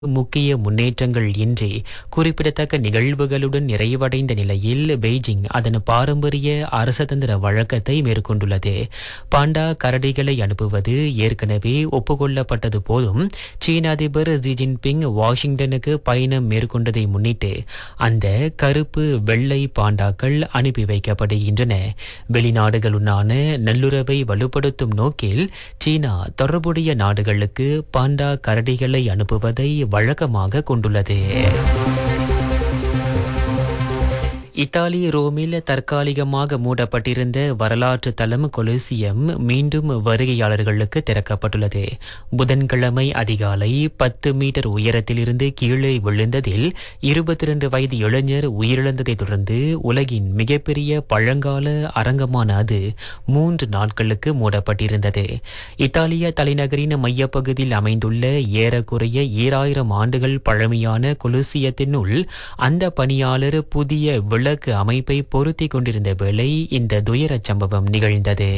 முக்கிய முன்னேற்றங்கள் இன்றி குறிப்பிடத்தக்க நிகழ்வுகளுடன் நிறைவடைந்த நிலையில் பெய்ஜிங் அதன் பாரம்பரிய அரசதந்திர வழக்கத்தை மேற்கொண்டுள்ளது பாண்டா கரடிகளை அனுப்புவது ஏற்கனவே ஒப்புக்கொள்ளப்பட்டது போதும் சீன அதிபர் ஜி ஜின்பிங் வாஷிங்டனுக்கு பயணம் மேற்கொண்டதை முன்னிட்டு அந்த கருப்பு வெள்ளை பாண்டாக்கள் அனுப்பி வைக்கப்படுகின்றன வெளிநாடுகளுடனான நல்லுறவை வலுப்படுத்தும் நோக்கில் சீனா தொடர்புடைய நாடுகளுக்கு பாண்டா கரடிகளை அனுப்புவதை வழக்கமாக கொண்டுள்ளது இத்தாலி ரோமில் தற்காலிகமாக மூடப்பட்டிருந்த வரலாற்று தளம் கொலிசியம் மீண்டும் வருகையாளர்களுக்கு திறக்கப்பட்டுள்ளது புதன்கிழமை அதிகாலை பத்து மீட்டர் உயரத்திலிருந்து கீழே விழுந்ததில் இருபத்தி இரண்டு வயது இளைஞர் உயிரிழந்ததைத் தொடர்ந்து உலகின் மிகப்பெரிய பழங்கால அரங்கமான அது மூன்று நாட்களுக்கு மூடப்பட்டிருந்தது இத்தாலிய தலைநகரின் மையப்பகுதியில் அமைந்துள்ள ஏறக்குறைய ஈராயிரம் ஆண்டுகள் பழமையான கொலுசியத்தினுள் அந்த பணியாளர் புதிய விளக்கு அமைப்பை பொருத்தி கொண்டிருந்த வேளை இந்த துயரச் சம்பவம் நிகழ்ந்தது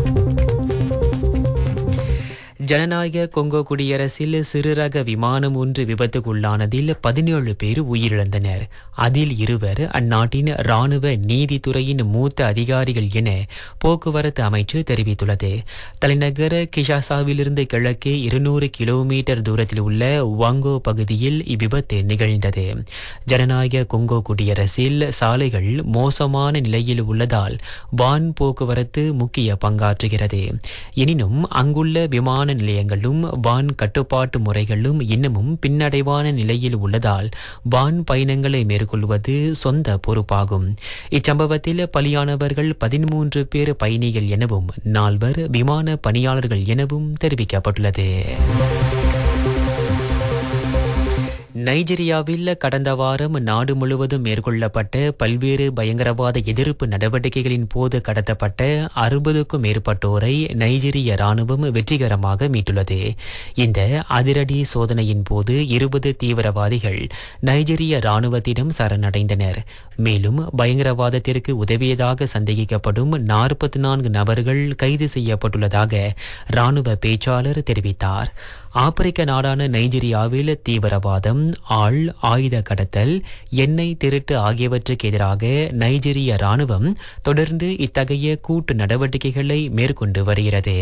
ஜனநாயக கொங்கோ குடியரசில் சிறுரக விமானம் ஒன்று விபத்துக்குள்ளானதில் பதினேழு பேர் உயிரிழந்தனர் அதில் இருவர் அந்நாட்டின் ராணுவ நீதித்துறையின் மூத்த அதிகாரிகள் என போக்குவரத்து அமைச்சு தெரிவித்துள்ளது தலைநகர் கிஷாசாவிலிருந்து கிழக்கே இருநூறு கிலோமீட்டர் தூரத்தில் உள்ள வாங்கோ பகுதியில் இவ்விபத்து நிகழ்ந்தது ஜனநாயக கொங்கோ குடியரசில் சாலைகள் மோசமான நிலையில் உள்ளதால் வான் போக்குவரத்து முக்கிய பங்காற்றுகிறது எனினும் அங்குள்ள விமான நிலையங்களும் வான் கட்டுப்பாட்டு முறைகளும் இன்னமும் பின்னடைவான நிலையில் உள்ளதால் வான் பயணங்களை மேற்கொள்வது சொந்த பொறுப்பாகும் இச்சம்பவத்தில் பலியானவர்கள் பதிமூன்று பேர் பயணிகள் எனவும் நால்வர் விமான பணியாளர்கள் எனவும் தெரிவிக்கப்பட்டுள்ளது நைஜீரியாவில் கடந்த வாரம் நாடு முழுவதும் மேற்கொள்ளப்பட்ட பல்வேறு பயங்கரவாத எதிர்ப்பு நடவடிக்கைகளின் போது கடத்தப்பட்ட அறுபதுக்கும் மேற்பட்டோரை நைஜீரிய ராணுவம் வெற்றிகரமாக மீட்டுள்ளது இந்த அதிரடி சோதனையின் போது இருபது தீவிரவாதிகள் நைஜீரிய ராணுவத்திடம் சரணடைந்தனர் மேலும் பயங்கரவாதத்திற்கு உதவியதாக சந்தேகிக்கப்படும் நாற்பத்தி நான்கு நபர்கள் கைது செய்யப்பட்டுள்ளதாக ராணுவ பேச்சாளர் தெரிவித்தார் ஆப்பிரிக்க நாடான நைஜீரியாவில் தீவிரவாதம் ஆள் ஆயுத கடத்தல் எண்ணெய் திருட்டு ஆகியவற்றுக்கு எதிராக நைஜீரிய ராணுவம் தொடர்ந்து இத்தகைய கூட்டு நடவடிக்கைகளை மேற்கொண்டு வருகிறது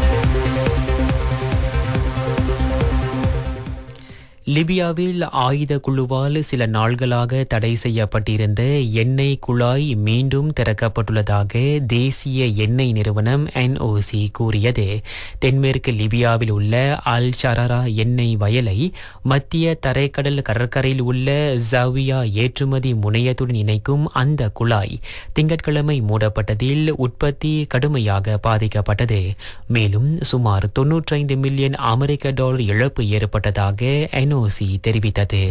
லிபியாவில் ஆயுத குழுவால் சில நாள்களாக தடை செய்யப்பட்டிருந்த எண்ணெய் குழாய் மீண்டும் திறக்கப்பட்டுள்ளதாக தேசிய எண்ணெய் நிறுவனம் என்ஓசி கூறியது தென்மேற்கு லிபியாவில் உள்ள அல் ஷரரா எண்ணெய் வயலை மத்திய தரைக்கடல் கடற்கரையில் உள்ள ஜாவியா ஏற்றுமதி முனையத்துடன் இணைக்கும் அந்த குழாய் திங்கட்கிழமை மூடப்பட்டதில் உற்பத்தி கடுமையாக பாதிக்கப்பட்டது மேலும் சுமார் தொன்னூற்றைந்து மில்லியன் அமெரிக்க டாலர் இழப்பு ஏற்பட்டதாக என்ஓசி தெரிவித்தது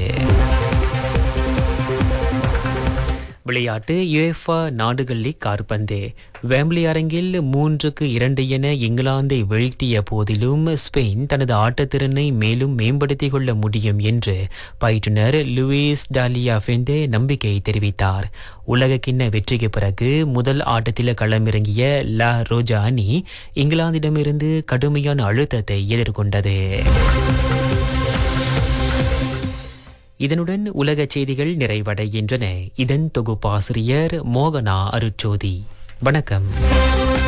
விளையாட்டு யுஎஃபா நாடுகள் லீக் காற்பந்து வேம்ப்லி அரங்கில் மூன்றுக்கு இரண்டு என இங்கிலாந்தை வீழ்த்திய போதிலும் ஸ்பெயின் தனது ஆட்டத்திறனை மேலும் மேம்படுத்திக் கொள்ள முடியும் என்று பயிற்றுனர் லூயிஸ் டாலியா ஃபெண்டே நம்பிக்கை தெரிவித்தார் உலக கிண்ண வெற்றிக்கு பிறகு முதல் ஆட்டத்தில் களமிறங்கிய லா ரோஜா அணி இங்கிலாந்திடமிருந்து கடுமையான அழுத்தத்தை எதிர்கொண்டது இதனுடன் உலக செய்திகள் நிறைவடைகின்றன இதன் தொகுப்பாசிரியர் மோகனா அருட்சோதி வணக்கம்